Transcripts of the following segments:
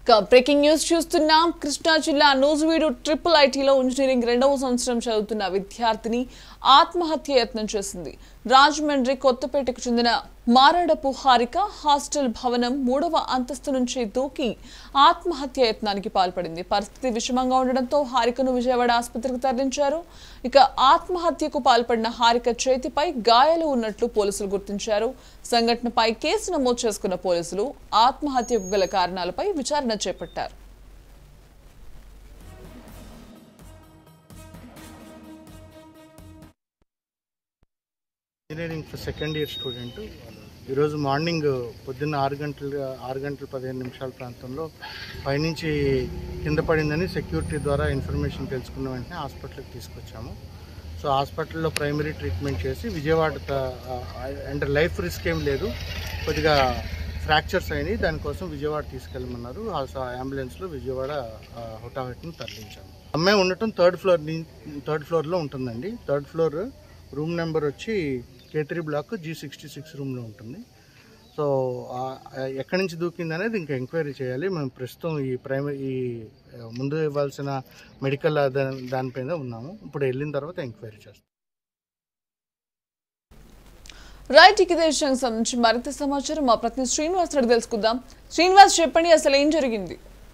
ఇక breaking news చూస్తున్నాం కృష్ణా జిల్లా నూజివీడు ట్రిపుల్ ఐటీలో ఇంజనీరింగ్ రెండవ సంవత్సరం చదువుతున్న విద్యార్థిని ఆత్మహత్య యత్నం చేసింది రాజమండ్రి కొత్తపేటకు చెందిన మారాడపు హారిక హాస్టల్ భవనం మూడవ అంతస్తు నుంచి దూకి ఆత్మహత్య యత్నానికి పాల్పడింది పరిస్థితి విషమంగా ఉండడంతో హారికను విజయవాడ ఆసుపత్రికి తరలించారు ఇక ఆత్మహత్యకు పాల్పడిన హారిక చేతిపై గాయాలు ఉన్నట్లు పోలీసులు గుర్తించారు సంఘటనపై కేసు నమోదు చేసుకున్న పోలీసులు ఆత్మహత్యకు గల కారణాలపై విచారణ చేపట్టారు ఇంజనీరింగ్ సెకండ్ ఇయర్ స్టూడెంట్ ఈరోజు మార్నింగ్ పొద్దున్న ఆరు గంటల ఆరు గంటల పదిహేను నిమిషాల ప్రాంతంలో పైనుంచి కింద పడిందని సెక్యూరిటీ ద్వారా ఇన్ఫర్మేషన్ తెలుసుకున్న వెంటనే హాస్పిటల్కి తీసుకొచ్చాము సో హాస్పిటల్లో ప్రైమరీ ట్రీట్మెంట్ చేసి విజయవాడ త- అంటే లైఫ్ రిస్క్ ఏం లేదు కొద్దిగా ఫ్రాక్చర్స్ అయినాయి దానికోసం విజయవాడ తీసుకెళ్ళమన్నారు ఆ స- అంబులెన్స్లో విజయవాడ ఆ, హుటాహుటిని తరలించాము అమ్మాయి ఉండటం థర్డ్ ఫ్లోర్ థర్డ్ ఫ్లోర్లో ఉంటుందండి థర్డ్ ఫ్లోర్ రూమ్ నెంబర్ వచ్చి K three block G sixty six రూమ్లో ఉంటుంది సో ఆ, ఎక్కడి నుంచి దూకింది అనేది ఇంకా ఎంక్వైరీ చేయాలి మేము ప్రస్తుతం ఈ ప్రైమరీ ఈ ఆ, ముందు ఇవ్వాల్సిన మెడికల్ దా- దానిపైన ఉన్నాము ఇప్పుడు వెళ్ళిన తర్వాత ఎంక్వైరీ చేస్తాం రైట్ ఇక ఇదే విషయానికి సంబంధించి మరింత సమాచారం మా ప్రతినిధి శ్రీనివాస్ అడిగి తెలుసుకుందాం శ్రీనివాస్ చెప్పండి అసలు ఏం జరిగింది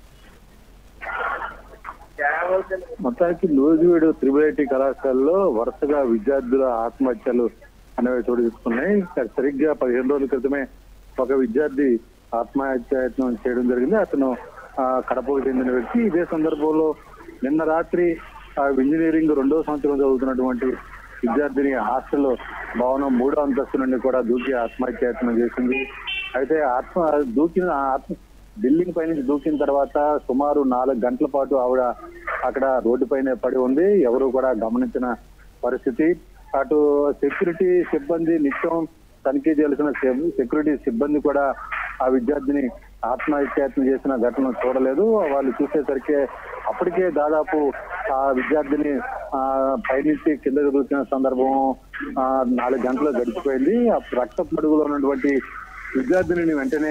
మొత్తానికి నూజివీడు త్రిబుల్ ఐటీ కళాశాలలో వరుసగా విద్యార్థుల ఆత్మహత్యలు అనేవి చోటు తీసుకున్నాయి ఇక్కడ సరిగ్గా పదిహేను రోజుల క్రితమే ఒక విద్యార్థి ఆత్మహత్యయత్నం చేయడం జరిగింది అతను ఆ, కడపకు చెందిన వ్యక్తి ఇదే సందర్భంలో నిన్న రాత్రి ఆ, ఇంజనీరింగ్ రెండో సంవత్సరం చదువుతున్నటువంటి విద్యార్థిని హాస్టల్ భవనం మూడో అంతస్తు నుండి కూడా దూకి ఆత్మహత్యయత్నం చేసింది అయితే ఆత్మ దూకిన ఆ ఆత్మ బిల్డింగ్ పై నుంచి దూకిన తర్వాత సుమారు నాలుగు గంటల పాటు ఆవిడ అక్కడ రోడ్డుపైనే పడి ఉంది ఎవరు కూడా గమనించిన పరిస్థితి అటు సెక్యూరిటీ సిబ్బంది నిత్యం తనిఖీ చేయాల్సిన సె- సెక్యూరిటీ సిబ్బంది కూడా ఆ విద్యార్థిని ఆత్మహత్యాయత్నం చేసిన ఘటన చూడలేదు వాళ్ళు చూసేసరికి అప్పటికే దాదాపు ఆ విద్యార్థిని ఆ పైనుంచి కిందకు దూకిన సందర్భం ఆ నాలుగు గంటలు గడిచిపోయింది ఆ రక్త పడుగులో ఉన్నటువంటి విద్యార్థిని వెంటనే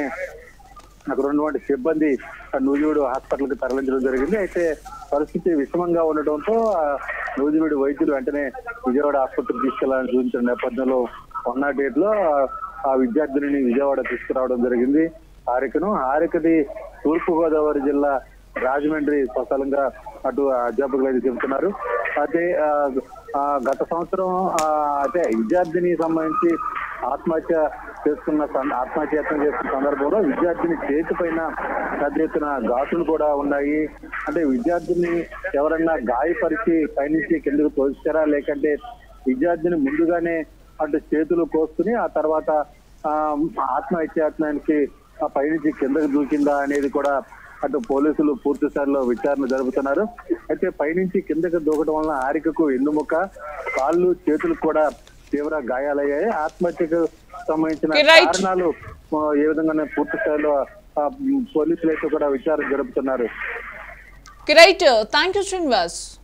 అక్కడ ఉన్నటువంటి సిబ్బంది ఆ నూజివీడు హాస్పిటల్ కి తరలించడం జరిగింది అయితే పరిస్థితి విషమంగా ఉండటంతో ఆ నూజివీడు వైద్యులు వెంటనే విజయవాడ ఆసుపత్రికి తీసుకెళ్లాలని చూపించిన నేపథ్యంలో వన్ నాట్ ఎయిట్ లో ఆ- ఆ విద్యార్థిని విజయవాడ తీసుకురావడం జరిగింది హారికను హారికది తూర్పు గోదావరి జిల్లా రాజమండ్రి స్వస్థలంగా అటు అధ్యాపకులు అయితే చెబుతున్నారు అయితే ఆ, ఆ, గత సంవత్సరం ఆ, అయితే విద్యార్థిని సంబంధించి ఆత్మహత్య చేసుకున్న సం- ఆత్మహత్య యత్నం చేస్తున్న సందర్భంలో విద్యార్థిని చేతి పైన పెద్ద ఎత్తున ఘాటులు కూడా ఉన్నాయి అంటే విద్యార్థిని ఎవరన్నా గాయపరిచి పైనుంచి కిందకు తోస్తారా లేకంటే విద్యార్థిని ముందుగానే అటు చేతులు కోసుకుని ఆ తర్వాత ఆ, ఆత్మహత్యాయత్నానికి ఆ పైనుంచి కిందకు దూకిందా అనేది కూడా అటు పోలీసులు పూర్తి స్థాయిలో విచారణ జరుపుతున్నారు అయితే పైనుంచి కిందకు దూకడం వలన ఆరికకు ఎన్నుముక కాళ్ళు చేతులు కూడా తీవ్ర గాయాలయ్యాయి ఆత్మహత్యకు సంబంధించిన Okay, right. కారణాలు ఆ, ఏ విధంగా పూర్తి స్థాయిలో ఆ, పోలీసులు అయితే కూడా విచారణ జరుపుతున్నారు రైట్ థ్యాంక్ యూ శ్రీనివాస్